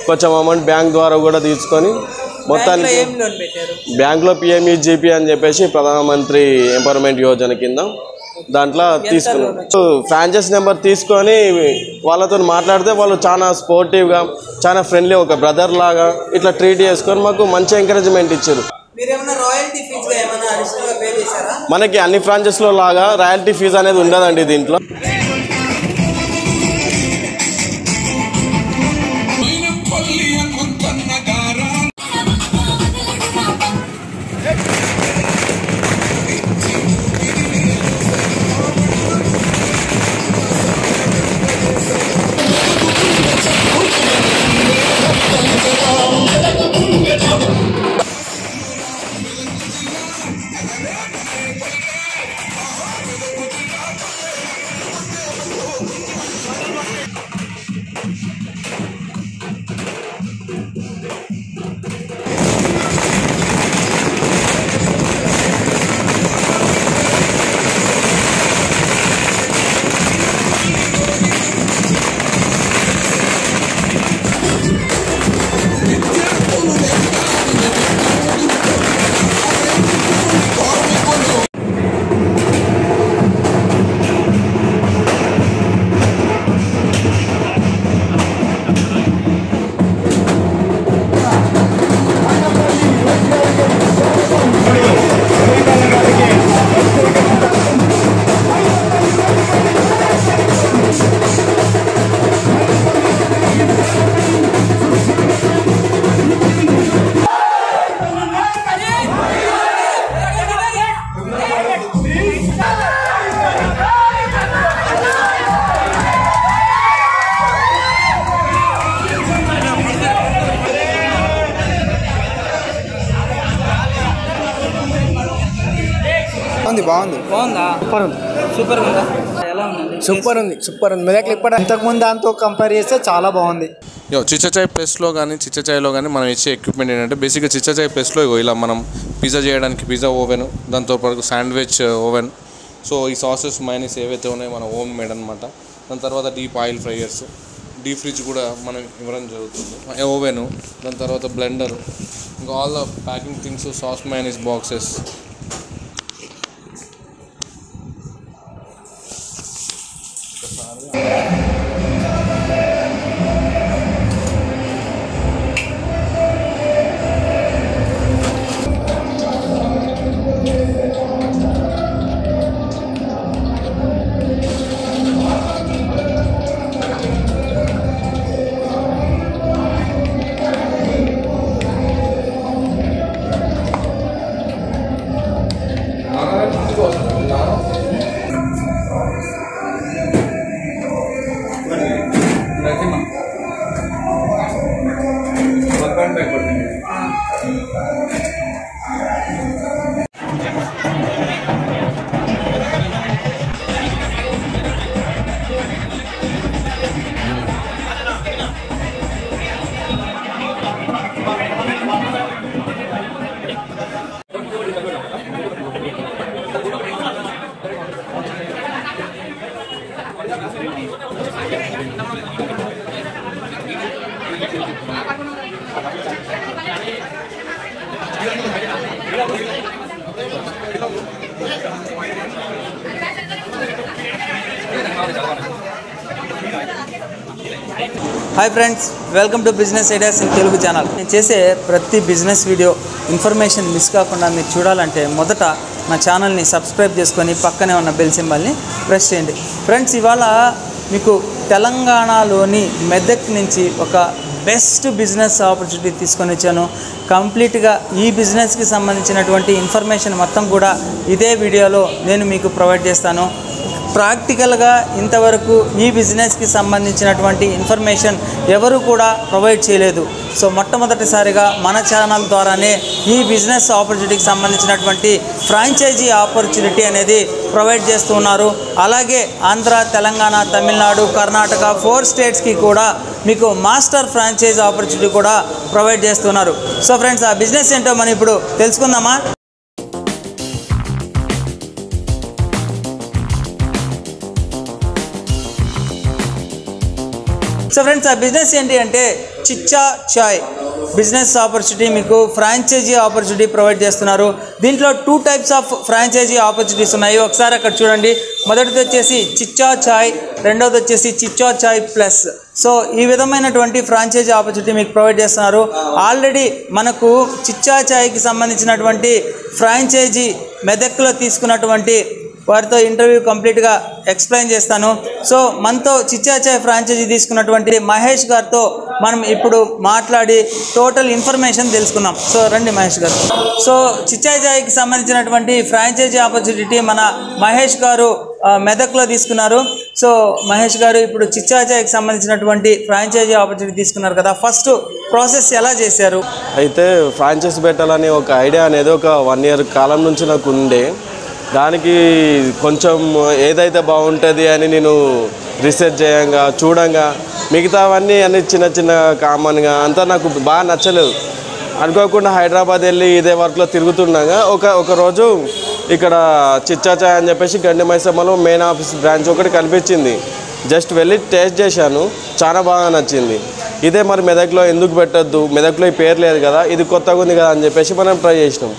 కొంచెం amount bank ద్వారా కూడా తీసుకొని మొత్తానికి ఏం లోన్ పెట్టారు బ్యాంక్లో పిఎంఈ జీపీ అని చెప్పేసి ప్రధానమంత్రి ఎంపవర్మెంట్ యోజన కింద దాంట్లో తీసుకున్నాం సో ఫ్రాంచైజ్ నెంబర్ తీసుకొని వాళ్ళతో మాట్లాడితే వాళ్ళు చాలా స్పోర్టివ్గా చాలా ఫ్రెండ్లీ ఒక బ్రదర్ లాగా ఇట్లా ట్రీట్ చేసుకొని మాకు మంచి ఎంకరేజ్మెంట్ ఇచ్చారు మీరు ఏమైనా రాయల్టీ ఫీజుగా ఏమైనా అడిషనల్గా పే చేశారా మనకి అన్ని ఫ్రాంచైస్లో లాగా రాయల్టీ ఫీజు అనేది ఉండదండి దీంట్లో బాగుంది బాగుంది బాగుందా సూపర్ ఉంది సూపర్ ఉందా ఎలా ఉందండి సూపర్ ఉంది సూపర్ ఉంది మెదక్లో ఇప్పుడు ఇంతకుముందు దాంతో కంపేర్ చేస్తే చాలా బాగుంది యో చిచ్చచాయ్ ప్లస్లో కానీ చిచ్చచాయ్లో కానీ మనం ఇచ్చే ఎక్విప్మెంట్ ఏంటంటే బేసిక్గా చిచ్చచాయ్ ప్లస్లో ఇగో ఇలా మనం పిజ్జా చేయడానికి పిజ్జా ఓవెన్ దాంతో పాటు శాండ్విచ్ ఓవెన్ సో ఈ సాసెస్ మైనస్ ఏవైతే ఉన్నాయో మన ఓన్ మేడ్ అనమాట దాని తర్వాత deep oil fryers deep fridge కూడా మనం ఇవ్వడం జరుగుతుంది ఓవెన్ దాని తర్వాత బ్లెండర్ ఇంకా all the packing things sauce mayonnaise boxes hi friends welcome to business ideas in Telugu channel నేను చేసే ప్రతి బిజినెస్ వీడియో ఇన్ఫర్మేషన్ మిస్ కాకుండా మీరు చూడాలంటే మొదట నా ఛానల్ని సబ్స్క్రైబ్ చేసుకొని పక్కనే ఉన్న బెల్ సింబల్ని ప్రెస్ చేయండి ఫ్రెండ్స్ ఇవాళ మీకు తెలంగాణలోని మెదక్ నుంచి ఒక బెస్ట్ బిజినెస్ ఆపర్చునిటీ తీసుకొని వచ్చాను కంప్లీట్గా ఈ బిజినెస్కి సంబంధించినటువంటి ఇన్ఫర్మేషన్ మొత్తం కూడా ఇదే వీడియోలో నేను మీకు ప్రొవైడ్ చేస్తాను ప్రాక్టికల్గా ఇంతవరకు ఈ బిజినెస్కి సంబంధించినటువంటి ఇన్ఫర్మేషన్ ఎవరు కూడా ప్రొవైడ్ చేయలేదు సో మొట్టమొదటిసారిగా మన ఛానల్ ద్వారానే ఈ బిజినెస్ ఆపర్చునిటీకి సంబంధించినటువంటి ఫ్రాంచైజీ ఆపర్చునిటీ అనేది ప్రొవైడ్ చేస్తున్నారు అలాగే ఆంధ్ర తెలంగాణ తమిళనాడు కర్ణాటక ఫోర్ స్టేట్స్కి కూడా మీకు మాస్టర్ ఫ్రాంచైజ్ ఆపర్చునిటీ కూడా ప్రొవైడ్ చేస్తున్నారు సో ఫ్రెండ్స్ ఆ బిజినెస్ ఏంటో మనం ఇప్పుడు తెలుసుకుందామా సో ఫ్రెండ్స్ ఆ బిజినెస్ ఏంటి అంటే చిచ్చా చాయ్ బిజినెస్ ఆపర్చునిటీ మీకు ఫ్రాంచైజీ ఆపర్చునిటీ ప్రొవైడ్ చేస్తున్నారు దీంట్లో two types of franchise opportunities ఉన్నాయి ఒకసారి అక్కడ చూడండి మొదటిది వచ్చేసి చిచ్చా చాయ్ రెండోది వచ్చేసి చిచ్చా చాయ్ ప్లస్ సో ఈ విధమైనటువంటి ఫ్రాంచైజీ ఆపర్చునిటీ మీకు ప్రొవైడ్ చేస్తున్నారు ఆల్రెడీ మనకు చిచ్చా చాయ్కి సంబంధించినటువంటి ఫ్రాంచైజీ మెదక్లో తీసుకున్నటువంటి వారితో ఇంటర్వ్యూ కంప్లీట్గా ఎక్స్ప్లెయిన్ చేస్తాను సో మనతో చిచ్చా చాయ్ ఫ్రాంచైజీ తీసుకున్నటువంటి మహేష్ గారితో మనం ఇప్పుడు మాట్లాడి టోటల్ ఇన్ఫర్మేషన్ తెలుసుకుందాం సో రండి మహేష్ గారు సో చిచ్చా చాయ్కి సంబంధించినటువంటి ఫ్రాంచైజీ ఆపర్చునిటీ మన మహేష్ గారు ఆ, మెదక్లో తీసుకున్నారు సో మహేష్ గారు ఇప్పుడు చిచ్చా చాయ్కి సంబంధించినటువంటి ఫ్రాంచైజీ ఆపర్చునిటీ తీసుకున్నారు కదా ఫస్ట్ ప్రాసెస్ ఎలా చేశారు అయితే ఫ్రాంచైజ్ పెట్టాలని ఒక ఐడియా అనేది ఒక వన్ ఇయర్ కాలం నుంచి నాకు ఉండే దానికి కొంచెం ఏదైతే బాగుంటుంది అని నేను రీసెర్చ్ చేయంగా చూడంగా మిగతావన్నీ అన్ని చిన్న చిన్న కామన్గా అంతా నాకు బాగా నచ్చలేదు అనుకోకుండా హైదరాబాద్ వెళ్ళి ఇదే వర్క్లో తిరుగుతుండగా ఒక ఒక రోజు ఇక్కడ చిచ్చాచాయ్ అని చెప్పేసి గండి మైసమ్మలో మెయిన్ ఆఫీస్ బ్రాంచ్ ఒకటి కనిపించింది జస్ట్ వెళ్ళి టేస్ట్ చేశాను చాలా బాగా నచ్చింది ఇదే మరి మెదక్లో ఎందుకు పెట్టొద్దు మెదక్లో ఈ పేరు లేదు కదా ఇది కొత్తగా ఉంది కదా అని చెప్పేసి మనం ట్రై చేసినాం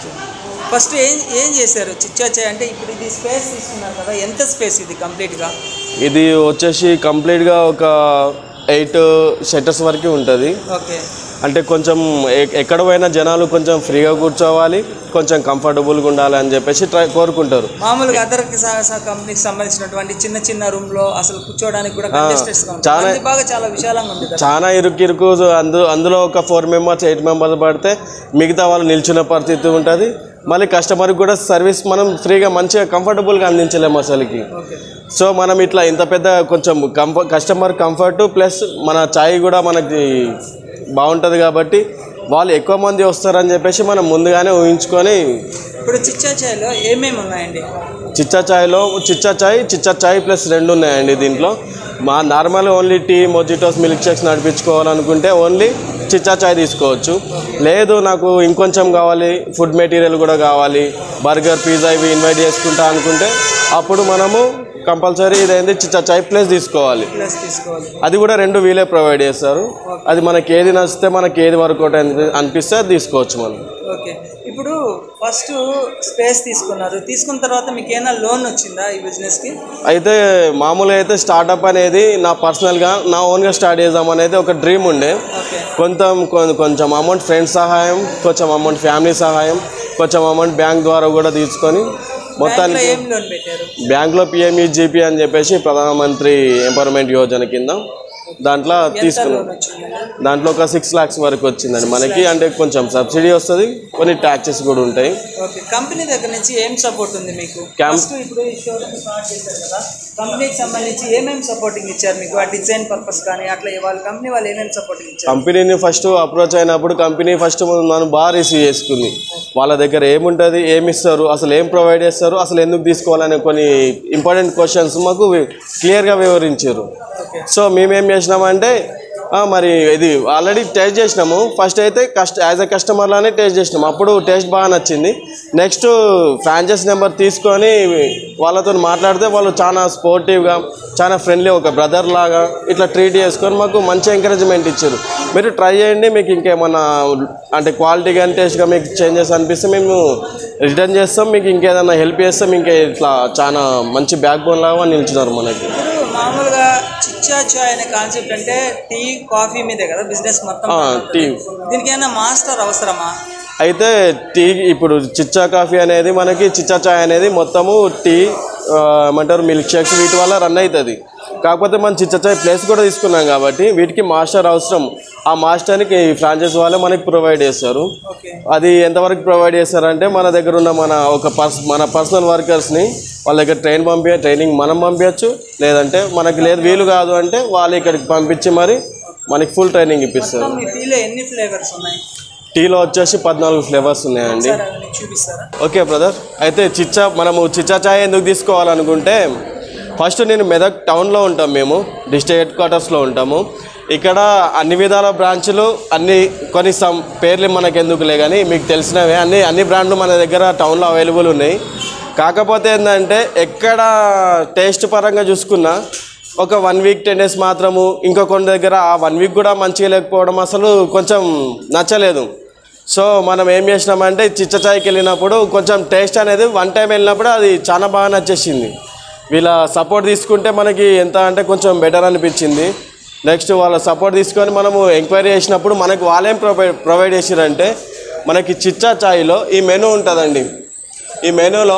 ఫస్ట్ ఏం ఏం చేశారు చిచ్చా చాయ్ అంటే ఇప్పుడు ఇది స్పేస్ తీసుకున్నారు కదా ఎంత స్పేస్ ఇది కంప్లీట్గా ఇది వచ్చేసి కంప్లీట్గా ఒక ఎయిట్ షట్టర్స్ వరకు ఉంటుంది ఓకే అంటే కొంచెం ఎ- ఎక్కడ పోయినా జనాలు కొంచెం ఫ్రీగా కూర్చోవాలి కొంచెం కంఫర్టబుల్గా ఉండాలి అని చెప్పేసి ట్రై కోరుకుంటారు మామూలుగా అదర్ కంపెనీకి సంబంధించినటువంటి చిన్న చిన్న రూమ్ లో అసలు కూర్చోవడానికి కూడా కంజెస్టెడ్స్ గా ఉంటుంది చాలా- అది బాగా చాలా విశాలంగా ఉంది కదా చాలా ఇరుకు ఇరుకు అందు అందులో ఒక ఫోర్ మెంబర్స్ ఎయిట్ మెంబర్స్ పడితే మిగతా వాళ్ళు నిల్చున్న పరిస్థితి ఉంటుంది మళ్ళీ కస్టమర్కి కూడా సర్వీస్ మనం ఫ్రీగా మంచిగా కంఫర్టబుల్గా అందించలేము అసలుకి ఓకే సో మనం ఇట్లా ఇంత పెద్ద కొంచెం కంఫర్ట్ కస్టమర్ కంఫర్ట్ ప్లస్ మన ఛాయ్ కూడా మనకి బాగుంటుంది కాబట్టి వాళ్ళు ఎక్కువ మంది వస్తారని చెప్పేసి మనం ముందుగానే ఊహించుకొని ఇప్పుడు చిచ్చా చాయ్లో ఏమేమి ఉన్నాయండి చిచ్చా ఛాయ్లో చిచ్చా ఛాయ్ చిచ్చా ఛాయ్ ప్లస్ రెండు ఉన్నాయండి దీంట్లో మా normal only tea mojitos milk shakes నడిపించుకోవాలనుకుంటే ఓన్లీ చిచ్చా ఛాయ్ తీసుకోవచ్చు లేదు నాకు ఇంకొంచెం కావాలి ఫుడ్ మెటీరియల్ కూడా కావాలి బర్గర్ పిజ్జా ఇవి ఇన్వైట్ చేసుకుంటా అనుకుంటే అప్పుడు మనము కంపల్సరీ ఇదైంది చిచ్చా ఛాయ్ ప్లస్ తీసుకోవాలి ప్లస్ తీసుకోవాలి అది కూడా రెండు వీలే ప్రొవైడ్ చేస్తారు అది మనకి ఏది నచ్చితే మనకి ఏది వర్కౌట్ అనిపి- అనిపిస్తే అది తీసుకోవచ్చు మనం ఓకే ఇప్పుడు ఫస్ట్ స్పేస్ తీసుకున్నారు తీసుకున్న తర్వాత మీకు ఏమైనా లోన్ వచ్చిందా ఈ బిజినెస్ కి అయితే మామూలుగా అయితే స్టార్టప్ అనేది నా పర్సనల్గా నా ఓన్గా స్టార్ట్ చేద్దాం అనేది ఒక డ్రీమ్ ఉండే ఓకే కొంత కొ- కొంచెం అమౌంట్ ఫ్రెండ్స్ సహాయం కొంచెం అమౌంట్ ఫ్యామిలీ సహాయం కొంచెం అమౌంట్ బ్యాంక్ ద్వారా కూడా తీసుకొని బ్యాంక్లో మొత్తానికి ఏం లోన్ పెట్టారు బ్యాంక్లో పిఎంఈ జీపీ అని చెప్పేసి ప్రధానమంత్రి ఎంపవర్మెంట్ యోజన కింద దాంట్లో తీసుకున్నాం లోన్ వచ్చింది దాంట్లో ఒక సిక్స్ లాక్స్ వరకు వచ్చిందండి మనకి అంటే కొంచెం సబ్సిడీ వస్తుంది కొన్ని ట్యాక్సెస్ కూడా ఉంటాయి ఓకే కంపెనీ దగ్గర నుంచి ఏం సపోర్ట్ ఉంది మీకు Cam- ఫస్ట్ ఇప్పుడు ఈ షోరూమ్ స్టార్ట్ చేశారు కదా కంపెనీకి సంబంధించి ఏమేమి సపోర్టింగ్ ఇచ్చారు మీకు ఆ డిజైన్ పర్పస్ కానీ అట్లా వాళ్ళ కంపెనీ వాళ్ళు ఏమేమి సపోర్టింగ్ ఇచ్చారు కంపెనీని ఫస్ట్ అప్రోచ్ అయినప్పుడు కంపెనీ ఫస్ట్ మనం బాగా రిసీవ్ చేసుకుంది వాళ్ళ దగ్గర ఏముంటుంది ఏమి ఇస్తారు అసలు ఏం ప్రొవైడ్ చేస్తారు అసలు ఎందుకు తీసుకోవాలనే కొన్ని ఇంపార్టెంట్ క్వశ్చన్స్ మాకు క్లియర్గా వివరించారు ఓకే సో మేమేం చేసినామంటే ఆ, మరి ఇది ఆల్రెడీ టేస్ట్ చేసినాము ఫస్ట్ అయితే కస్ట్ యాజ్ ఎ కస్టమర్లానే టేస్ట్ చేసినాము అప్పుడు టేస్ట్ బాగా నచ్చింది నెక్స్ట్ ఫ్రాంచైజ్ నెంబర్ తీసుకొని వాళ్ళతో మాట్లాడితే వాళ్ళు చాలా స్పోర్టివ్గా చాలా ఫ్రెండ్లీ ఒక బ్రదర్ లాగా ఇట్లా ట్రీట్ చేసుకొని మాకు మంచి ఎంకరేజ్మెంట్ ఇచ్చారు మీరు ట్రై చేయండి మీకు ఇంకేమన్నా అంటే క్వాలిటీ కానీ టేస్ట్గా మీకు చేంజెస్ అనిపిస్తే మేము రిటర్న్ చేస్తాం మీకు ఇంకేదైనా హెల్ప్ చేస్తాం ఇంకా ఇట్లా చాలా మంచి బ్యాక్ బోన్ లాగా నిల్చున్నారు మనకి ఇప్పుడు మామూలుగా చిచ్చా చాయ్ అనే కాన్సెప్ట్ అంటే టీ కాఫీ మీదే కదా బిజినెస్ మొత్తం ఆ, టీ. దీనికి ఏమైనా మాస్టర్ అవసరమా అయితే టీ ఇప్పుడు చిచ్చా కాఫీ అనేది మనకి చిచ్చా చాయ్ అనేది మొత్తము టీ ఆ, ఏమంటారు మిల్క్ షేక్స్ వీటి వల్ల రన్ అవుతుంది కాకపోతే మనం చిచ్చా చాయ్ ప్లేస్ కూడా తీసుకున్నాం కాబట్టి వీటికి మాస్టర్ అవసరం ఆ మాస్టర్కి ఫ్రాంచైజ్ వాళ్ళే మనకి ప్రొవైడ్ చేస్తారు ఓకే అది ఎంతవరకు ప్రొవైడ్ చేస్తారంటే మన దగ్గర ఉన్న మన ఒక పర్స్ మన పర్సనల్ వర్కర్స్ని వాళ్ళ దగ్గర ట్రైన్ పంపి ట్రైనింగ్ మనం పంపించచ్చు లేదంటే మనకి లేదు వీలు కాదు అంటే వాళ్ళు ఇక్కడికి పంపించి మరి మనకి ఫుల్ ట్రైనింగ్ ఇప్పిస్తారు మొత్తం మీ టీలో ఎన్ని ఫ్లేవర్స్ ఉన్నాయి టీలో వచ్చేసి పద్నాలుగు ఫ్లేవర్స్ ఉన్నాయండి సార్ అవన్నీ చూపిస్తారా ఓకే బ్రదర్ అయితే చిచ్చా మనము చిచ్చా చాయ్ ఎందుకు తీసుకోవాలనుకుంటే ఫస్ట్ నేను మెదక్ టౌన్లో ఉంటాం మేము డిస్ట్రిక్ట్ హెడ్ క్వార్టర్స్లో ఉంటాము ఇక్కడ అన్ని విధాల బ్రాంచ్లు అన్ని కొన్ని సమ్ పేర్లు మనకు ఎందుకులే కానీ మీకు తెలిసినవే అన్ని అన్ని బ్రాండ్లు మన దగ్గర టౌన్లో అవైలబుల్ ఉన్నాయి కాకపోతే ఏంటంటే ఎక్కడ టేస్ట్ పరంగా చూసుకున్నా ఒక వన్ వీక్ టెన్ డేస్ మాత్రము ఇంకో కొన్ని దగ్గర ఆ వన్ వీక్ కూడా మంచిగా లేకపోవడం అసలు కొంచెం నచ్చలేదు సో మనం ఏం చేసినామంటే చిచ్చ చాయ్కి వెళ్ళినప్పుడు కొంచెం టేస్ట్ అనేది వన్ టైం వెళ్ళినప్పుడు అది చాలా బాగా నచ్చేసింది వీళ్ళ సపోర్ట్ తీసుకుంటే మనకి ఎంత అంటే కొంచెం బెటర్ అనిపించింది నెక్స్ట్ వాళ్ళ సపోర్ట్ తీసుకొని మనము ఎంక్వైరీ చేసినప్పుడు మనకు వాళ్ళేం ప్రొవైడ్ ప్రొవైడ్ చేసిరంటే మనకి చిచ్చా చాయ్లో ఈ మెనూ ఉంటుందండి ఈ మెనూలో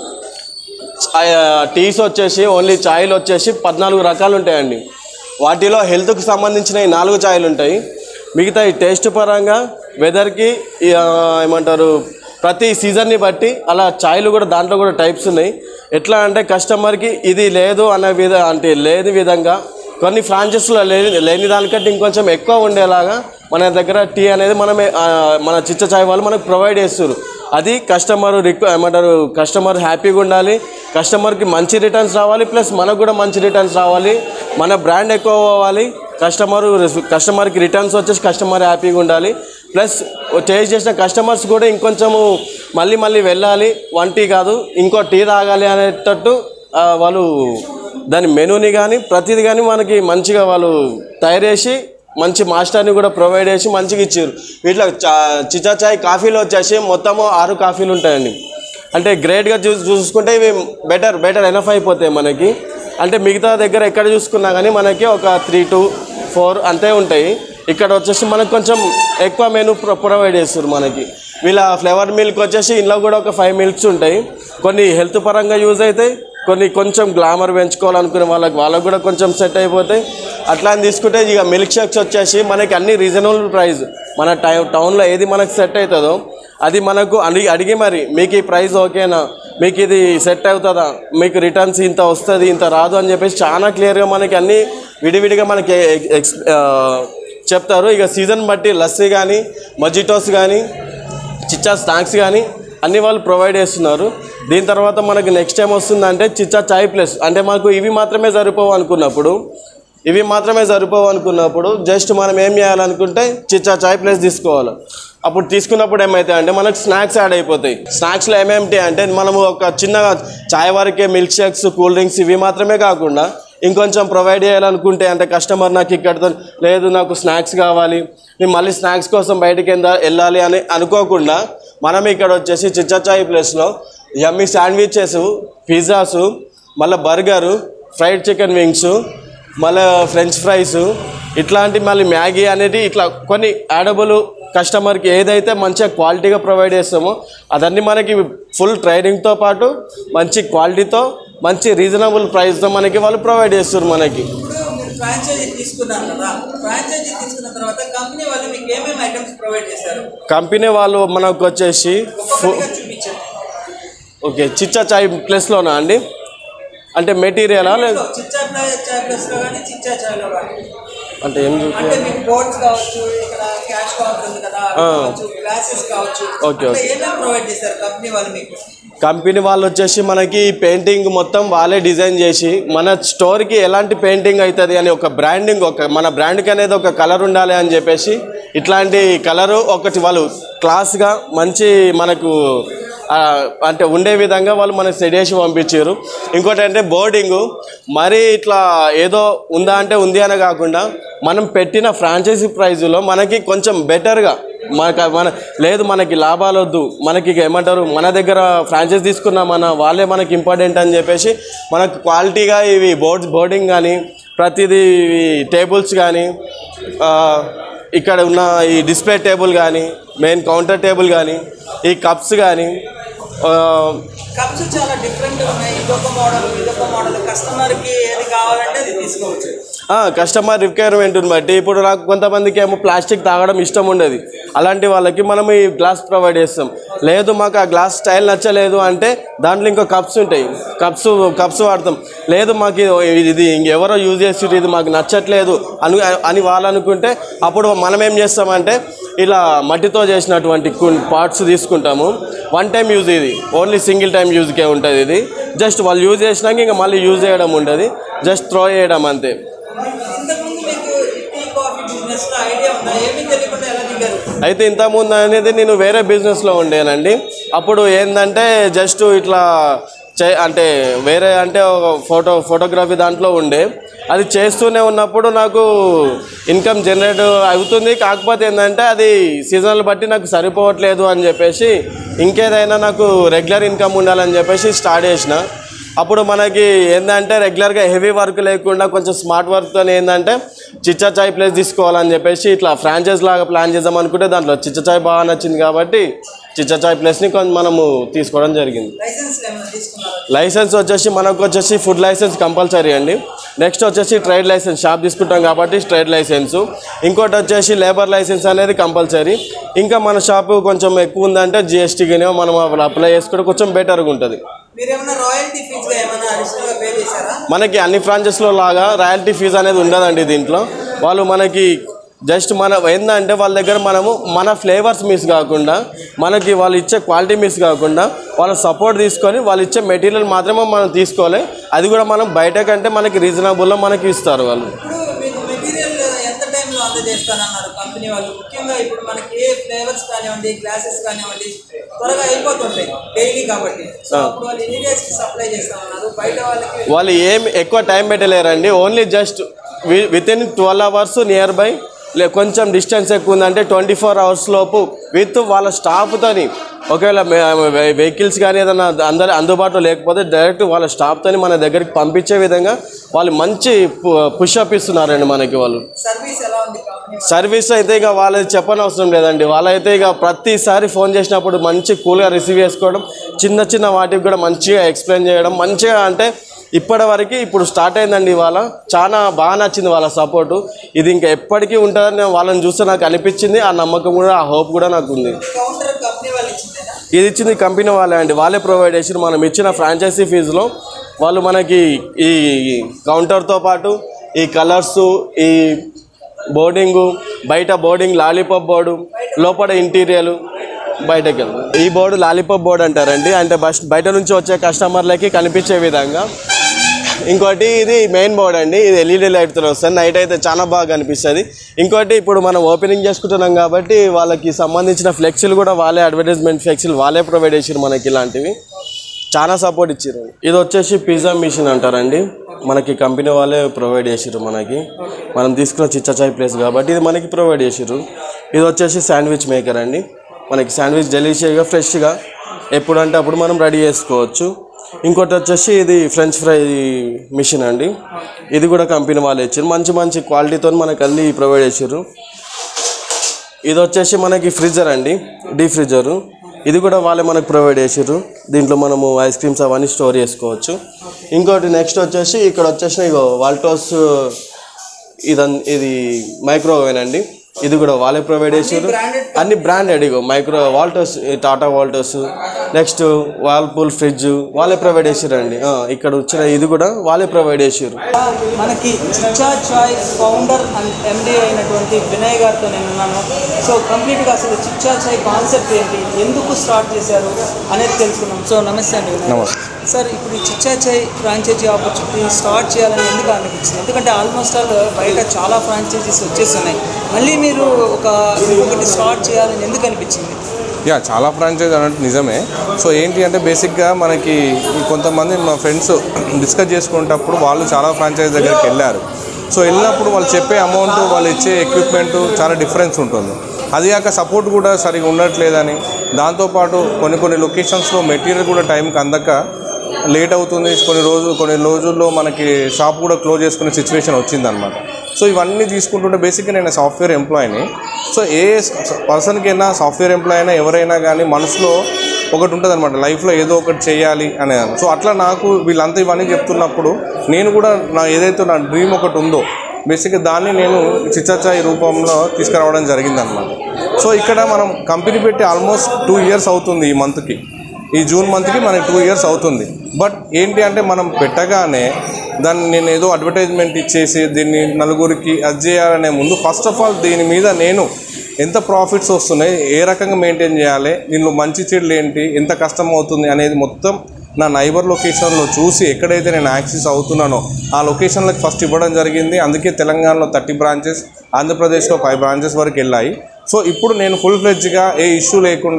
టీస్ వచ్చేసి ఓన్లీ ఛాయలు వచ్చేసి పద్నాలుగు రకాలు ఉంటాయండి వాటిలో హెల్త్కి సంబంధించిన ఈ నాలుగు ఛాయలు ఉంటాయి మిగతా ఈ టేస్ట్ పరంగా వెదర్కి ఈ, ఆ, ఏమంటారు ప్రతి సీజన్ని బట్టి అలా ఛాయలు కూడా దాంట్లో కూడా టైప్స్ ఉన్నాయి ఎట్లా అంటే కస్టమర్కి ఇది లేదు అనే విధ అంటే లేని విధంగా కొన్ని ఫ్రాంచైస్లో లేని లేని దానికంటే ఇంకొంచెం ఎక్కువ ఉండేలాగా మన దగ్గర టీ అనేది మనమే ఆ, మన చిచ్చ చాయ్ వాళ్ళు మనకు ప్రొవైడ్ చేస్తారు అది కస్టమర్ రిక్వ ఏమంటారు కస్టమర్ హ్యాపీగా ఉండాలి కస్టమర్కి మంచి రిటర్న్స్ రావాలి ప్లస్ మనకు కూడా మంచి రిటర్న్స్ రావాలి మన బ్రాండ్ ఎక్కువ అవ్వాలి కస్టమర్ కస్టమర్కి రిటర్న్స్ వచ్చేసి కస్టమర్ హ్యాపీగా ఉండాలి ప్లస్ టేస్ట్ చేసిన కస్టమర్స్ కూడా ఇంకొంచెము మళ్ళీ మళ్ళీ వెళ్ళాలి వన్ టీ కాదు ఇంకో టీ తాగాలి అనేటట్టు ఆ, వాళ్ళు దాని మెనూని కానీ ప్రతిదీ కానీ మనకి మంచిగా వాళ్ళు తయారు చేసి మంచి మాస్టర్ని కూడా ప్రొవైడ్ చేసి మంచిగా ఇచ్చారు వీటిలో చా చిచా చాయ్ కాఫీలో వచ్చేసి మొత్తము ఆరు కాఫీలు ఉంటాయండి అంటే గ్రేట్గా చూ చూసుకుంటే ఇవి బెటర్ బెటర్ ఎనఫ్ అయిపోతాయి మనకి అంటే మిగతా దగ్గర ఎక్కడ చూసుకున్నా కానీ మనకి ఒక త్రీ టు ఫోర్ అంతే ఉంటాయి ఇక్కడ వచ్చేసి మనకు కొంచెం ఎక్కువ మెనూ ప్రొ ప్రొవైడ్ చేస్తారు మనకి వీళ్ళ ఫ్లేవర్ మిల్క్ వచ్చేసి ఇంట్లో కూడా ఒక ఫైవ్ మిల్క్స్ ఉంటాయి కొన్ని హెల్త్ పరంగా యూజ్ అవుతాయి కొన్ని కొంచెం గ్లామర్ పెంచుకోవాలనుకునే వాళ్ళకి వాళ్ళకి కూడా కొంచెం సెట్ అయిపోతాయి అట్లా అని తీసుకుంటే ఇక మిల్క్ షేక్స్ వచ్చేసి మనకి అన్ని రీజనబుల్ ప్రైస్ మన టై టౌన్లో ఏది మనకు సెట్ అవుతుందో అది మనకు అడిగి అడిగి మరి మీకు ఈ ప్రైస్ ఓకేనా మీకు ఇది సెట్ అవుతుందా మీకు రిటర్న్స్ ఇంత వస్తుంది ఇంత రాదు అని చెప్పేసి చాలా క్లియర్గా మనకి అన్ని విడివిడిగా మనకి ఎక్స్- ఎక్స్ ఆ, చెప్తారు ఇక సీజన్ బట్టి లస్సీ కానీ మజిటోస్ కానీ చిచ్చా స్నాక్స్ కానీ అన్ని వాళ్ళు ప్రొవైడ్ చేస్తున్నారు దీని తర్వాత మనకి నెక్స్ట్ టైం వస్తుందంటే చిచ్చా చాయ్ ప్లస్ అంటే మాకు ఇవి మాత్రమే సరిపోవు అనుకున్నప్పుడు ఇవి మాత్రమే సరిపోవు అనుకున్నప్పుడు జస్ట్ మనం ఏం చేయాలనుకుంటే చిచ్చా చాయ్ ప్లస్ తీసుకోవాలి అప్పుడు తీసుకున్నప్పుడు ఏమవుతాయి అంటే మనకు స్నాక్స్ యాడ్ అయిపోతాయి స్నాక్స్లో ఏమేమిటి అంటే మనము ఒక చిన్న చాయ్ వరకే మిల్క్ షేక్స్ కూల్ డ్రింక్స్ ఇవి మాత్రమే కాకుండా ఇంకొంచెం ప్రొవైడ్ చేయాలనుకుంటే అంటే కస్టమర్ నాకు ఇక్కడతో లేదు నాకు స్నాక్స్ కావాలి నేను మళ్ళీ స్నాక్స్ కోసం బయటికి ఎందా- వెళ్ళాలి అని అనుకోకుండా మనం ఇక్కడ వచ్చేసి చిచ్చచాయ్ ప్లేస్లో యమ్మీ శాండ్విచెస్ పిజ్జాస్ మళ్ళీ బర్గరు ఫ్రైడ్ చికెన్ వింగ్స్ మళ్ళీ ఫ్రెంచ్ ఫ్రైస్ ఇట్లాంటి మళ్ళీ మ్యాగీ అనేది ఇట్లా కొన్ని యాడబుల్ కస్టమర్కి ఏదైతే మంచిగా క్వాలిటీగా ప్రొవైడ్ చేస్తామో అదన్నీ మనకి ఫుల్ ట్రైనింగ్తో పాటు మంచి క్వాలిటీతో మంచి రీజనబుల్ ప్రైస్తో మనకి వాళ్ళు ప్రొవైడ్ చేస్తారు మనకి ఇప్పుడు మీరు ఫ్రాంచైజీ తీసుకున్నారు కదా ఫ్రాంచైజీ తీసుకున్న తర్వాత కంపెనీ వాళ్ళు మీకు ఏమేమి ఐటమ్స్ ప్రొవైడ్ చేశారు కంపెనీ వాళ్ళు మనకు వచ్చేసి ఫు- ఒక్కొక్కటిగా చూపించండి ఓకే చిచ్చా చాయ్ ప్లస్లోనా అండి అంటే మెటీరియలా లేదు చిచ్చా ప్లస్ చాయ్ ప్లస్లో కానీ చిచ్చా చాయ్లో కానీ అంటే ఏం చూపి అంటే మీకు బోర్డ్స్ కావచ్చు ఇక్కడ క్యాష్ కౌంటర్ ఉంది కదా అవి కావచ్చు గ్లాసెస్ కావచ్చు ఓకే, అట్లా ఓకే. ఏమేమి ప్రొవైడ్ చేశారు కంపెనీ వాళ్ళు మీకు కంపెనీ వాళ్ళు వచ్చేసి మనకి పెయింటింగ్ మొత్తం వాళ్ళే డిజైన్ చేసి మన స్టోర్కి ఎలాంటి పెయింటింగ్ అవుతుంది అని ఒక బ్రాండింగ్ ఒక మన బ్రాండ్కి అనేది ఒక కలర్ ఉండాలి అని చెప్పేసి ఇట్లాంటి కలరు ఒకటి వాళ్ళు క్లాస్గా మంచి మనకు ఆ, అంటే ఉండే విధంగా వాళ్ళు మనకి సెట్ చేసి పంపించారు ఇంకోటి అంటే బోర్డింగు మరీ ఇట్లా ఏదో ఉందా అంటే ఉంది అని కాకుండా మనం పెట్టిన ఫ్రాంచైజీ ప్రైజులో మనకి కొంచెం బెటర్గా మనకు మన లేదు మనకి లాభాలు వద్దు మనకి ఇక ఏమంటారు మన దగ్గర ఫ్రాంచైజ్ తీసుకున్న మన వాళ్ళే మనకి ఇంపార్టెంట్ అని చెప్పేసి మనకు క్వాలిటీగా ఇవి బోర్డ్స్ బోర్డింగ్ కానీ ప్రతిదీ ఇవి టేబుల్స్ కానీ ఆ, ఇక్కడ ఉన్న ఈ డిస్ప్లే టేబుల్ కానీ మెయిన్ కౌంటర్ టేబుల్ కానీ ఈ కప్స్ కానీ ఆ, కప్స్ చాలా డిఫరెంట్ ఉన్నాయి ఇదొక మోడల్ ఇదొక మోడల్ కస్టమర్కి ఏది కావాలంటే అది తీసుకోవచ్చు ఆ, కస్టమర్ రిక్వైర్మెంట్ని బట్టి ఇప్పుడు నాకు కొంతమందికి ఏమో ప్లాస్టిక్ తాగడం ఇష్టం ఉండదు అలాంటి వాళ్ళకి మనం ఈ గ్లాస్ ప్రొవైడ్ చేస్తాం లేదు మాకు ఆ గ్లాస్ స్టైల్ నచ్చలేదు అంటే దాంట్లో ఇంకో కప్స్ ఉంటాయి కప్స్ కప్స్ వాడతాం లేదు మాకు ఇది- ఇది ఇంకెవరో యూజ్ చేసి ఇది మాకు నచ్చట్లేదు అని అని వాళ్ళు అనుకుంటే అప్పుడు మనం ఏం చేస్తామంటే ఇలా మట్టితో చేసినటువంటి పార్ట్స్ తీసుకుంటాము వన్ టైం యూజ్ ఇది ఓన్లీ సింగిల్ టైం యూజ్కే ఉంటుంది ఇది జస్ట్ వాళ్ళు యూజ్ చేసినాక ఇంకా మళ్ళీ యూజ్ చేయడం ఉండదు జస్ట్ త్రో చేయడం అంతే ఇంతకుముందు మీకు టీ కాఫీ బిజినెస్లో ఐడియా ఉందా ఏమీ తెలియకుండా ఎలా దిగారు అయితే ఇంతకుముందు అనేది నేను వేరే బిజినెస్లో ఉండేనండి అప్పుడు ఏంటంటే జస్ట్ ఇట్లా చే అంటే వేరే అంటే ఒక ఫోటో ఫోటోగ్రఫీ దాంట్లో ఉండే అది చేస్తూనే ఉన్నప్పుడు నాకు ఇన్కమ్ జనరేట్ అవుతుంది కాకపోతే ఏంటంటే అది సీజనల్ బట్టి నాకు సరిపోవట్లేదు అని చెప్పేసి ఇంకేదైనా నాకు రెగ్యులర్ ఇన్కమ్ ఉండాలని చెప్పేసి స్టార్ట్ చేసిన అప్పుడు మనకి ఏంటంటే రెగ్యులర్గా హెవీ వర్క్ లేకుండా కొంచెం స్మార్ట్ వర్క్తో ఏంటంటే చిచ్చా చాయ్ ప్లేస్ తీసుకోవాలని చెప్పేసి ఇట్లా ఫ్రాంచైజ్ లాగా ప్లాన్ చేద్దాం అనుకుంటే దాంట్లో చిచ్చా చాయ్ బాగా నచ్చింది కాబట్టి చిచ్చా చాయ్ ప్లేస్ని కొంచెం మనము తీసుకోవడం జరిగింది లైసెన్స్ ఏమైనా తీసుకున్నారు లైసెన్స్ వచ్చేసి మనకు వచ్చేసి ఫుడ్ లైసెన్స్ కంపల్సరీ అండి నెక్స్ట్ వచ్చేసి ట్రేడ్ లైసెన్స్ షాప్ తీసుకుంటాం కాబట్టి ట్రేడ్ లైసెన్స్ ఇంకోటి వచ్చేసి లేబర్ లైసెన్స్ అనేది కంపల్సరీ ఇంకా మన షాపు కొంచెం ఎక్కువ ఉందంటే జిఎస్టీ కానీ మనం అప్లై చేసుకుంటే కొంచెం బెటర్గా ఉంటుంది మీరు ఏమైనా రాయల్టీ ఫీజుగా ఏమైనా అడిషనల్గా పే చేశారా మనకి అన్ని ఫ్రాంచెస్లో లాగా రాయల్టీ ఫీజు అనేది ఉండదండి దీంట్లో వాళ్ళు మనకి జస్ట్ మన ఏంటంటే వాళ్ళ దగ్గర మనము మన ఫ్లేవర్స్ మిస్ కాకుండా మనకి వాళ్ళు ఇచ్చే క్వాలిటీ మిస్ కాకుండా వాళ్ళ సపోర్ట్ తీసుకొని వాళ్ళు ఇచ్చే మెటీరియల్ మాత్రమే మనం తీసుకోవాలి అది కూడా మనం బయట కంటే మనకి రీజనబుల్లో మనకి ఇస్తారు వాళ్ళు ఇప్పుడు మీకు మెటీరియల్ ఎంత టైంలో అందజేస్తానన్నారు కంపెనీ వాళ్ళు ముఖ్యంగా ఇప్పుడు మనకి ఏ ఫ్లేవర్స్ కానివ్వండి గ్లాసెస్ కానివ్వండి త్వరగా అయిపోతుంటాయి డైలీ కాబట్టి సో అప్పుడు వాళ్ళు ఎన్ని డేస్కి సప్లై చేస్తామన్నారు బయట వాళ్ళకి వాళ్ళు ఏం ఎక్కువ టైం పెట్టలేరండి only just within twelve hours nearby లే కొంచెం డిస్టెన్స్ ఎక్కువ ఉందంటే ట్వంటీ ఫోర్ అవర్స్ లోపు విత్ వాళ్ళ స్టాఫ్తోని ఒకవేళ వెహికల్స్ కానీ ఏదైనా అందరి అందుబాటులో లేకపోతే డైరెక్ట్ వాళ్ళ స్టాఫ్తోని మన దగ్గరికి పంపించే విధంగా వాళ్ళు మంచి పుషప్ ఇస్తున్నారండి మనకి వాళ్ళు సర్వీస్ ఎలా ఉంది కంపెనీ సర్వీస్ అయితే ఇక వాళ్ళది చెప్పనవసరం లేదండి వాళ్ళైతే ఇక ప్రతిసారి ఫోన్ చేసినప్పుడు మంచి కూల్గా రిసీవ్ చేసుకోవడం చిన్న చిన్న వాటికి కూడా మంచిగా ఎక్స్ప్లెయిన్ చేయడం మంచిగా అంటే ఇప్పటి వరకు ఇప్పుడు స్టార్ట్ అయిందండి ఇవాళ చాలా బాగా నచ్చింది వాళ్ళ సపోర్టు ఇది ఇంకా ఎప్పటికీ ఉంటుందని వాళ్ళని చూస్తే నాకు అనిపించింది ఆ నమ్మకం కూడా ఆ హోప్ కూడా నాకు ఉంది కౌంటర్ కంపెనీ వాళ్ళు ఇచ్చిందేనా ఇది ఇచ్చింది కంపెనీ వాళ్ళే అండి వాళ్ళే ప్రొవైడ్ చేసి మనం ఇచ్చిన ఫ్రాంచైజీ ఫీజులో వాళ్ళు మనకి ఈ కౌంటర్తో పాటు ఈ కలర్స్ ఈ బోర్డింగు బయట బోర్డింగ్ లాలీపాప్ బోర్డు లోపల ఇంటీరియర్ బయటకు వెళ్దాం ఈ బోర్డు లాలీపాప్ బోర్డు అంటారండి అంటే బస్ బయట నుంచి వచ్చే కస్టమర్లకి కనిపించే విధంగా ఇంకోటి ఇది మెయిన్ బోర్డ్ అండి ఇది ఎల్ఈడి లైట్తో వస్తుంది నైట్ అయితే చాలా బాగా కనిపిస్తుంది ఇంకోటి ఇప్పుడు మనం ఓపెనింగ్ చేసుకుంటున్నాం కాబట్టి వాళ్ళకి సంబంధించిన ఫ్లెక్సీలు కూడా వాళ్ళే అడ్వర్టైజ్మెంట్ ఫ్లెక్సీలు వాళ్ళే ప్రొవైడ్ చేసారు మనకి ఇలాంటివి చాలా సపోర్ట్ ఇచ్చారు ఇది వచ్చేసి పిజ్జా మిషన్ అంటారండి మనకి కంపెనీ వాళ్ళే ప్రొవైడ్ చేసారు మనకి మనం తీసుకున్న చిచ్చా చాయ్ ప్లేస్ కాబట్టి ఇది మనకి ప్రొవైడ్ చేసారు ఇది వచ్చేసి శాండ్విచ్ మేకర్ అండి మనకి శాండ్విచ్ డెలిషియస్గా ఫ్రెష్గా ఎప్పుడంటే అప్పుడు మనం రెడీ చేసుకోవచ్చు ఇంకోటి వచ్చేసి ఇది ఫ్రెంచ్ ఫ్రై మిషన్ అండి ఇది కూడా కంపెనీ వాళ్ళు ఇచ్చారు మంచి మంచి క్వాలిటీతో మనకు అన్ని ప్రొవైడ్ చేసారు ఇది వచ్చేసి మనకి ఫ్రిడ్జర్ అండి డీ ఫ్రిడ్జరు ఇది కూడా వాళ్ళే మనకు ప్రొవైడ్ చేసారు దీంట్లో మనము ఐస్ క్రీమ్స్ అవన్నీ స్టోర్ చేసుకోవచ్చు ఇంకోటి నెక్స్ట్ వచ్చేసి ఇక్కడ వచ్చేసి ఇగో వాల్టోస్ ఇదన్ ఇది మైక్రో ఓవెన్ అండి ఇది కూడా వాళ్ళే ప్రొవైడ్ చేసారు అన్ని బ్రాండెడ్ ఇగో micro Voltas Tata Voltas next Whirlpool fridge వాళ్ళే ప్రొవైడ్ చేసారండి ఇక్కడ వచ్చిన ఇది కూడా వాళ్ళే ప్రొవైడ్ చేసారు మనకి చిచ్చా చాయ్ ఫౌండర్ అండ్ ఎండి అయినటువంటి వినయ్ గారితో నేను ఉన్నాను సో కంప్లీట్గా అసలు చిచ్చా చాయ్ కాన్సెప్ట్ ఏంటి ఎందుకు స్టార్ట్ చేశారు అనేది తెలుసుకున్నాం సో నమస్తే అండి వినయ్ నమస్తే. సార్ ఇప్పుడు ఈ Chicha Chai franchise opportunity start చేయాలని ఎందుకు అనిపించింది ఎందుకంటే ఆల్మోస్ట్ ఆల్ బయట చాలా ఫ్రాంచైజీస్ వచ్చేస్తున్నాయి మళ్ళీ మీరు ఒక ఒకటి స్టార్ట్ చేయాలని ఎందుకు అనిపించింది యా చాలా ఫ్రాంచైజ్ అన్నట్టు నిజమే సో ఏంటి అంటే బేసిక్గా మనకి ఈ కొంతమంది మా ఫ్రెండ్స్ డిస్కస్ చేసుకునేటప్పుడు వాళ్ళు చాలా ఫ్రాంచైజ్ దగ్గరికి వెళ్ళారు సో వెళ్ళినప్పుడు వాళ్ళు చెప్పే అమౌంట్ వాళ్ళు ఇచ్చే ఎక్విప్మెంట్ చాలా డిఫరెన్స్ ఉంటుంది అది కాక సపోర్ట్ కూడా సరిగా ఉండట్లేదని దాంతోపాటు కొన్ని కొన్ని లొకేషన్స్లో మెటీరియల్ కూడా టైంకి అందక లేట్ అవుతుంది కొన్ని రోజులు కొన్ని రోజుల్లో మనకి షాప్ కూడా క్లోజ్ చేసుకునే సిచ్యువేషన్ వచ్చిందనమాట సో ఇవన్నీ తీసుకుంటుంటే బేసిక్గా నేను సాఫ్ట్వేర్ ఎంప్లాయీని సో ఏ పర్సన్కి అయినా సాఫ్ట్వేర్ ఎంప్లాయ్ అయినా ఎవరైనా కానీ మనసులో ఒకటి ఉంటుంది అనమాట లైఫ్లో ఏదో ఒకటి చేయాలి అనే సో అట్లా నాకు వీళ్ళంతా ఇవన్నీ చెప్తున్నప్పుడు నేను కూడా నా ఏదైతే నా డ్రీమ్ ఒకటి ఉందో బేసిక్గా దాన్ని నేను చిచ్చాచాయ్ రూపంలో తీసుకురావడం జరిగిందనమాట సో ఇక్కడ మనం కంపెనీ పెట్టి ఆల్మోస్ట్ టూ ఇయర్స్ అవుతుంది ఈ మంత్కి ఈ జూన్ మంత్కి మనకి టూ ఇయర్స్ అవుతుంది బట్ ఏంటి అంటే మనం పెట్టగానే దాన్ని నేను ఏదో అడ్వర్టైజ్మెంట్ ఇచ్చేసి దీన్ని నలుగురికి అది చేయాలనే ముందు ఫస్ట్ ఆఫ్ ఆల్ దీని మీద నేను ఎంత ప్రాఫిట్స్ వస్తున్నాయి ఏ రకంగా మెయింటైన్ చేయాలి దీనిలో మంచి చెడులు ఏంటి ఎంత కష్టం అవుతుంది అనేది మొత్తం నా నైబర్ లొకేషన్లో చూసి ఎక్కడైతే నేను యాక్సెస్ అవుతున్నానో ఆ లొకేషన్లకు ఫస్ట్ ఇవ్వడం జరిగింది అందుకే తెలంగాణలో థర్టీ బ్రాంచెస్ ఆంధ్రప్రదేశ్లో ఫైవ్ బ్రాంచెస్ వరకు వెళ్ళాయి సో ఇప్పుడు నేను ఫుల్ ఫ్లెడ్జ్గా ఏ ఇష్యూ లేకుండా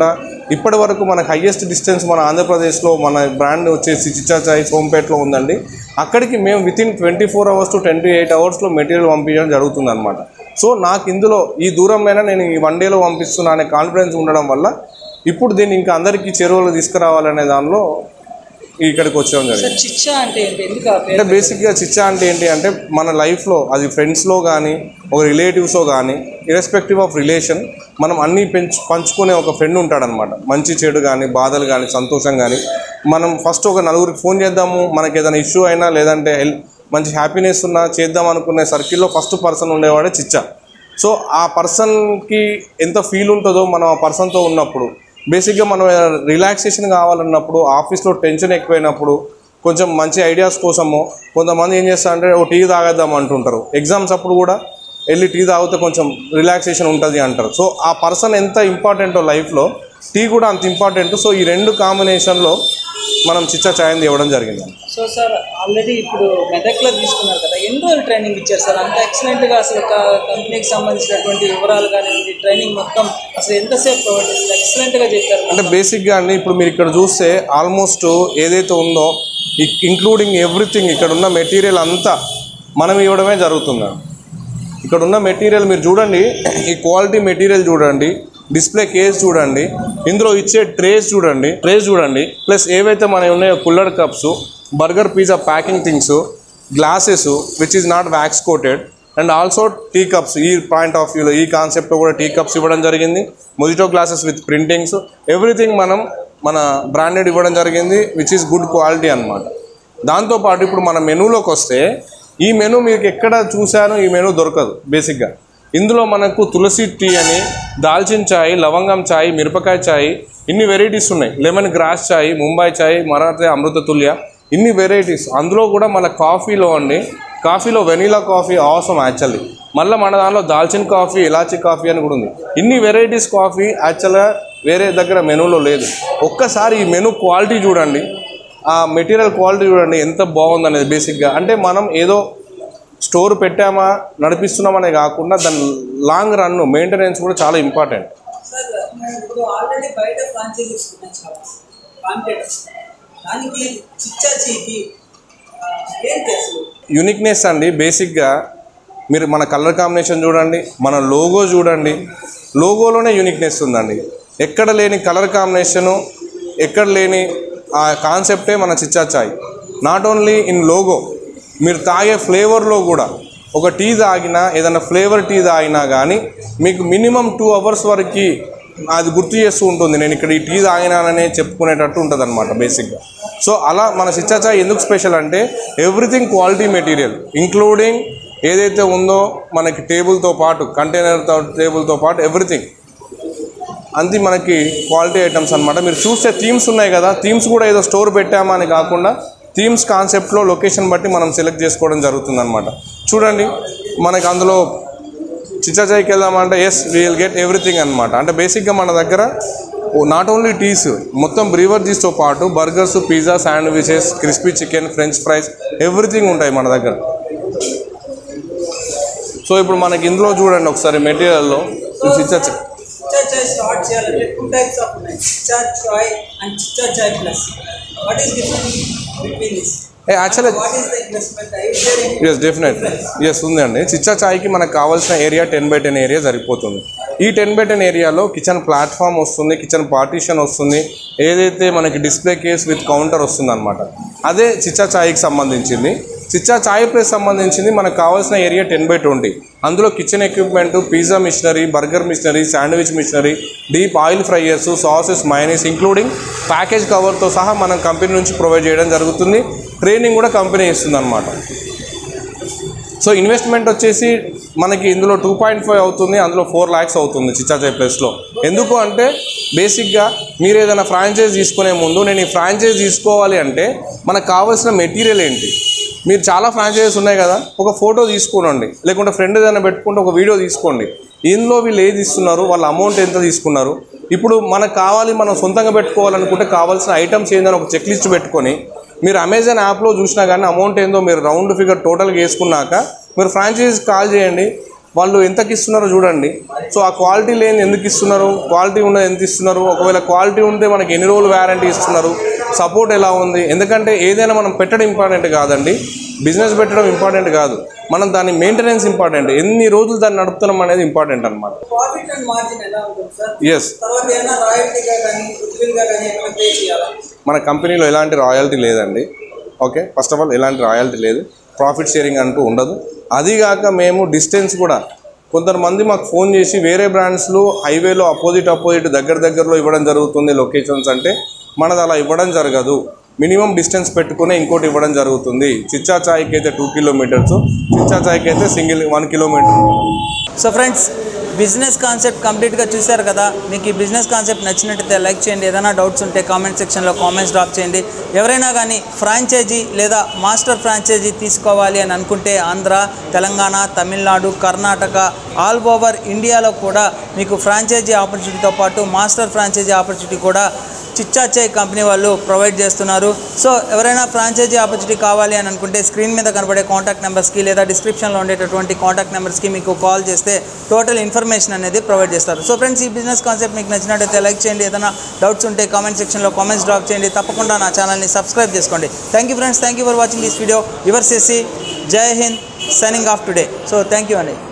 ఇప్పటి వరకు మనకు హయ్యెస్ట్ డిస్టెన్స్ మన ఆంధ్రప్రదేశ్లో మన బ్రాండ్ వచ్చేసి చిచ్చా చాయ్ సోంపేటలో ఉందండి అక్కడికి మేము within twenty four hours to twenty eight అవర్స్లో మెటీరియల్ పంపించడం జరుగుతుంది అనమాట సో నాకు ఇందులో ఈ దూరమైనా నేను ఈ వన్ డేలో పంపిస్తున్నా అనే కాన్ఫిడెన్స్ ఉండడం వల్ల ఇప్పుడు దీన్ని ఇంకా అందరికీ చెరువులు తీసుకురావాలనే దానిలో ఇక్కడికి వచ్చడం జరిగింది సార్ చిచ్చా అంటే ఏంటి ఎందుకు ఆ పేరు అంటే బేసిక్గా చిచ్చా అంటే ఏంటి అంటే మన లైఫ్లో అది ఫ్రెండ్స్లో కానీ ఒక రిలేటివ్స్లో కానీ ఇరెస్పెక్టివ్ ఆఫ్ రిలేషన్ మనం అన్నీ పెంచు పంచుకునే ఒక ఫ్రెండ్ ఉంటాడనమాట మంచి చెడు కానీ బాధలు కానీ సంతోషం కానీ మనం ఫస్ట్ ఒక నలుగురికి ఫోన్ చేద్దాము మనకి ఏదైనా ఇష్యూ అయినా లేదంటే హెల్ప్ మంచి హ్యాపీనెస్ ఉన్నా చేద్దాం అనుకునే సర్కిల్లో ఫస్ట్ పర్సన్ ఉండేవాడే చిచ్చా సో ఆ పర్సన్కి ఎంత ఫీల్ ఉంటుందో మనం ఆ పర్సన్తో ఉన్నప్పుడు బేసిక్గా మనం రిలాక్సేషన్ కావాలన్నప్పుడు ఆఫీస్లో టెన్షన్ ఎక్కువైనప్పుడు కొంచెం మంచి ఐడియాస్ కోసము కొంతమంది ఏం చేస్తారంటే ఓ టీ తాగేద్దాం అంటుంటారు ఎగ్జామ్స్ అప్పుడు కూడా వెళ్ళి టీ తాగితే కొంచెం రిలాక్సేషన్ ఉంటుంది అంటారు సో ఆ పర్సన్ ఎంత ఇంపార్టెంటో లైఫ్లో టీ కూడా అంత ఇంపార్టెంట్ సో ఈ రెండు కాంబినేషన్లో మనం చిచ్చా ఛాయని ఇవ్వడం జరిగింది సో సార్ ఆల్రెడీ ఇప్పుడు మెదక్లో తీసుకున్నారు కదా ఎన్ని రోజులు ట్రైనింగ్ ఇచ్చారు సార్ అంత ఎక్సలెంట్గా అసలు క- కంపెనీకి సంబంధించినటువంటి వివరాలు కానివ్వండి ట్రైనింగ్ మొత్తం అసలు ఎంతసేపు ప్రొవైడ్ చేస్తారు ఎక్సలెంట్గా చెప్పారు అంటే బేసిక్గా అండి ఇప్పుడు మీరు ఇక్కడ చూస్తే ఆల్మోస్ట్ ఏదైతే ఉందో ఇంక్లూడింగ్ ఎవ్రీథింగ్ ఇక్కడ ఉన్న మెటీరియల్ అంతా మనం ఇవ్వడమే జరుగుతుందండి ఇక్కడ ఉన్న మెటీరియల్ మీరు చూడండి ఈ క్వాలిటీ మెటీరియల్ చూడండి డిస్ప్లే కేస్ చూడండి ఇందులో ఇచ్చే ట్రేస్ చూడండి ట్రేస్ చూడండి ప్లస్ ఏవైతే మన ఉన్నాయో kulhad cups burger pizza packing things glasses which is not wax coated and also tea cups ఈ పాయింట్ ఆఫ్ వ్యూలో ఈ కాన్సెప్ట్లో కూడా టీ కప్స్ ఇవ్వడం జరిగింది mojito glasses with printings everything మనం మన బ్రాండెడ్ ఇవ్వడం జరిగింది విచ్ ఈస్ గుడ్ క్వాలిటీ అనమాట దాంతోపాటు ఇప్పుడు మన మెనూలోకి వస్తే ఈ మెనూ మీకు ఎక్కడ చూశాను ఈ మెనూ దొరకదు బేసిక్గా ఇందులో మనకు తులసి టీ అని దాల్చిన చాయ్ లవంగం చాయ్ మిరపకాయ చాయ్ ఇన్ని వెరైటీస్ ఉన్నాయి lemon grass chai Mumbai chai Marathi Amruttulya ఇన్ని వెరైటీస్ అందులో కూడా మన కాఫీలో అండి కాఫీలో వెనీలా కాఫీ అవసరం యాక్చువల్లీ మళ్ళీ మన దానిలో దాల్చిన కాఫీ ఇలాచీ కాఫీ అని కూడా ఉంది ఇన్ని వెరైటీస్ కాఫీ యాక్చువల్గా వేరే దగ్గర మెనూలో లేదు ఒక్కసారి ఈ మెనూ క్వాలిటీ చూడండి ఆ మెటీరియల్ క్వాలిటీ చూడండి ఎంత బాగుంది అనేది బేసిక్గా అంటే మనం ఏదో స్టోర్ పెట్టామా నడిపిస్తున్నామనే కాకుండా దాని లాంగ్ రన్ మెయింటెనెన్స్ కూడా చాలా ఇంపార్టెంట్ సార్ ఇప్పుడు ఆల్రెడీ బయట ఫ్రాంచైజీస్ ఉన్నాయి చాలా కాంపిటేటర్స్ దానికి చిచ్చా చీకి ఏంటి అసలు యూనిక్నెస్ అండి బేసిక్గా మీరు మన కలర్ కాంబినేషన్ చూడండి మన లోగో చూడండి లోగోలోనే యూనిక్నెస్ ఉందండి ఎక్కడ లేని కలర్ కాంబినేషను ఎక్కడ లేని ఆ కాన్సెప్టే మన Chicha Chai not only in logo మీరు తాగే ఫ్లేవర్లో కూడా ఒక టీ తాగినా ఏదైనా ఫ్లేవర్ టీ తాగినా కానీ మీకు మినిమం టూ అవర్స్ వరకు అది గుర్తు చేస్తూ ఉంటుంది నేను ఇక్కడ ఈ టీ తాగినాననే చెప్పుకునేటట్టు ఉంటుంది అనమాట బేసిక్గా సో అలా మన సిచ్చా చాయ్ ఎందుకు స్పెషల్ అంటే ఎవ్రీథింగ్ క్వాలిటీ మెటీరియల్ ఇంక్లూడింగ్ ఏదైతే ఉందో మనకి టేబుల్తో పాటు కంటైనర్తో టేబుల్తో పాటు ఎవ్రీథింగ్ అంతే మనకి క్వాలిటీ ఐటమ్స్ అనమాట మీరు చూస్తే థీమ్స్ ఉన్నాయి కదా థీమ్స్ కూడా ఏదో స్టోర్ పెట్టామా అని కాకుండా థీమ్స్ కాన్సెప్ట్లో లొకేషన్ బట్టి మనం సెలెక్ట్ చేసుకోవడం జరుగుతుంది అనమాట చూడండి మనకి అందులో చిచ్చాచాయికి వెళ్దామంటే ఎస్ విల్ గెట్ ఎవ్రీథింగ్ అనమాట అంటే బేసిక్గా మన దగ్గర నాట్ ఓన్లీ టీస్ మొత్తం బ్రీవర్జీస్తో పాటు burgers pizza sandwiches crispy chicken French fries everything ఉంటాయి మన దగ్గర సో ఇప్పుడు మనకి ఇందులో చూడండి ఒకసారి మెటీరియల్లో చిచ్చా చిచ్చా చాయ్ స్టార్ట్ చేయాలంటే టూ టైప్స్ ఆఫ్ ఉన్నాయి Chicha Chai and Chicha Chai plus what is different between this actually what is the investment I sharing yes definite yes ఉందండి చిచ్చా చాయ్కి మనకు కావాల్సిన area ten by ten area సరిపోతుంది ఈ టెన్ బై టెన్ ఏరియాలో కిచెన్ ప్లాట్ఫామ్ వస్తుంది కిచెన్ పార్టీషన్ వస్తుంది ఏదైతే మనకి డిస్ప్లే కేస్ విత్ కౌంటర్ వస్తుంది అనమాట అదే చిచ్చా చాయ్కి సంబంధించింది చిచ్చా చాయ్ ప్లేస్ సంబంధించింది మనకు కావాల్సిన ఏరియా టెన్ బై ట్వంటీ అందులో kitchen equipment pizza machinery burger machinery sandwich machinery deep oil fryers sauces mayonnaise including package కవర్తో సహా మనం కంపెనీ నుంచి ప్రొవైడ్ చేయడం జరుగుతుంది ట్రైనింగ్ కూడా కంపెనీ ఇస్తుంది అనమాట సో ఇన్వెస్ట్మెంట్ వచ్చేసి మనకి ఇందులో టూ పాయింట్ ఫైవ్ అవుతుంది అందులో ఫోర్ ల్యాక్స్ అవుతుంది చిచ్చాచాయ్ ప్లేస్లో ఎందుకు అంటే బేసిక్గా మీరు ఏదైనా ఫ్రాంచైజ్ తీసుకునే ముందు నేను ఈ ఫ్రాంచైజ్ తీసుకోవాలి అంటే మనకు కావాల్సిన మెటీరియల్ ఏంటి మీరు చాలా ఫ్రాంచైజెస్ ఉన్నాయి కదా ఒక ఫోటో తీసుకోనండి లేకుంటే ఫ్రెండ్ ఏదైనా పెట్టుకుంటే ఒక వీడియో తీసుకోండి ఇందులో వీళ్ళు ఏది ఇస్తున్నారు వాళ్ళ అమౌంట్ ఎంత తీసుకున్నారు ఇప్పుడు మనకు కావాలి మనం సొంతంగా పెట్టుకోవాలనుకుంటే కావాల్సిన ఐటమ్స్ ఏందని ఒక చెక్ లిస్ట్ పెట్టుకొని మీరు అమెజాన్ యాప్లో చూసినా కానీ అమౌంట్ ఏందో మీరు రౌండ్ ఫిగర్ టోటల్గా వేసుకున్నాక మీరు ఫ్రాంచైజీ కాల్ చేయండి వాళ్ళు ఎంతకి ఇస్తున్నారో చూడండి సో ఆ క్వాలిటీ లేని ఎందుకు ఇస్తున్నారు క్వాలిటీ ఉన్నది ఎంత ఇస్తున్నారు ఒకవేళ క్వాలిటీ ఉంటే మనకి ఎన్ని రోజులు వ్యారంటీ ఇస్తున్నారు సపోర్ట్ ఎలా ఉంది ఎందుకంటే ఏదైనా మనం పెట్టడం ఇంపార్టెంట్ కాదండి బిజినెస్ పెట్టడం ఇంపార్టెంట్ కాదు మనం దాని మెయింటెనెన్స్ ఇంపార్టెంట్ ఎన్ని రోజులు దాన్ని నడుపుతున్నాం అనేది ఇంపార్టెంట్ అనమాట ప్రాఫిట్ అండ్ మార్జిన్ ఎలా ఉంటుంది సార్ ఎస్ తర్వాత ఏమైనా రాయల్టీగా కానీ గుడ్విల్గా కానీ ఏమైనా పే చేయాలా మన కంపెనీలో ఎలాంటి రాయల్టీ లేదండి ఓకే ఫస్ట్ ఆఫ్ ఆల్ ఎలాంటి రాయల్టీ లేదు ప్రాఫిట్ షేరింగ్ అంటూ ఉండదు అదిగాక మేము డిస్టెన్స్ కూడా కొంతమంది మాకు ఫోన్ చేసి వేరే బ్రాండ్స్లో హైవేలో అపోజిట్ అపోజిట్ దగ్గర దగ్గరలో ఇవ్వడం జరుగుతుంది లొకేషన్స్ అంటే మనది అలా ఇవ్వడం జరగదు మినిమం డిస్టెన్స్ పెట్టుకునే ఇంకోటి ఇవ్వడం జరుగుతుంది చిచ్చా చాయ్కి అయితే టూ కిలోమీటర్స్ చిచ్చా చాయ్కి అయితే single one kilometre so friends business concept కంప్లీట్గా చూశారు కదా మీకు ఈ బిజినెస్ కాన్సెప్ట్ నచ్చినట్టయితే లైక్ చేయండి ఏదైనా డౌట్స్ ఉంటే కామెంట్ సెక్షన్లో కామెంట్స్ డ్రాప్ చేయండి ఎవరైనా కానీ ఫ్రాంచైజీ లేదా మాస్టర్ ఫ్రాంచైజీ తీసుకోవాలి అని అనుకుంటే ఆంధ్ర తెలంగాణ తమిళనాడు కర్ణాటక ఆల్ ఓవర్ ఇండియాలో కూడా మీకు ఫ్రాంచైజీ ఆపర్చునిటీతో పాటు మాస్టర్ ఫ్రాంచైజీ ఆపర్చునిటీ కూడా చిచ్చాచాయ్ కంపెనీ వాళ్ళు ప్రొవైడ్ చేస్తున్నారు సో ఎవరైనా ఫ్రాంచైజీ ఆపర్చునిటీ కావాలి అని అనుకుంటే స్క్రీన్ మీద కనబడే కాంటాక్ట్ నెంబర్స్కి లేదా డిస్క్రిప్షన్లో ఉండేటటువంటి కాంటాక్ట్ నెంబర్స్కి మీకు కాల్ చేస్తే టోటల్ ఇన్ఫర్మేషన్ అనేది ప్రొవైడ్ చేస్తారు సో ఫ్రెండ్స్ ఈ బిజినెస్ కాన్సెప్ట్ మీకు నచ్చినట్టయితే లైక్ చేయండి ఏదైనా డౌట్స్ ఉంటే కామెంట్ సెక్షన్లో కామెంట్స్ డ్రాప్ చేయండి తప్పకుండా నా ఛానల్ని సబ్స్క్రైబ్ చేసుకోండి thank you friends thank you for watching this video your సెసి జై హింద్ signing off today so thank you అండి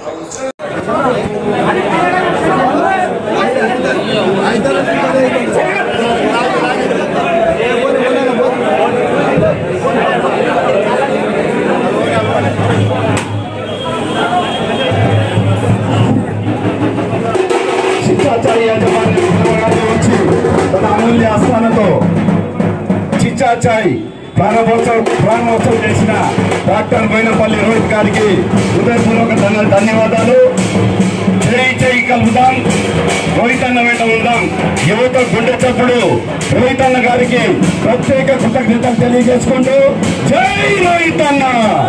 శిక్షాచార్య యాజమాన్య విభాగాన్ని వచ్చి తన అమూల్య ఆస్థానంతో చిచ్చాచాయ్ ప్రారంభోత్సవం ప్రారంభోత్సవం చేసిన డాక్టర్ బోయినపల్లి రోహిత్ గారికి హృదయపూర్వక ధన్య- ధన్యవాదాలు చేయి చేయి కలుపుదాం రోహిత్ అన్న వెంట ఉందాం యువత గుండె చప్పుడు రోహిత్ అన్న గారికి ప్రత్యేక కృతజ్ఞతలు తెలియజేసుకుంటూ జై రోహిత్ అన్న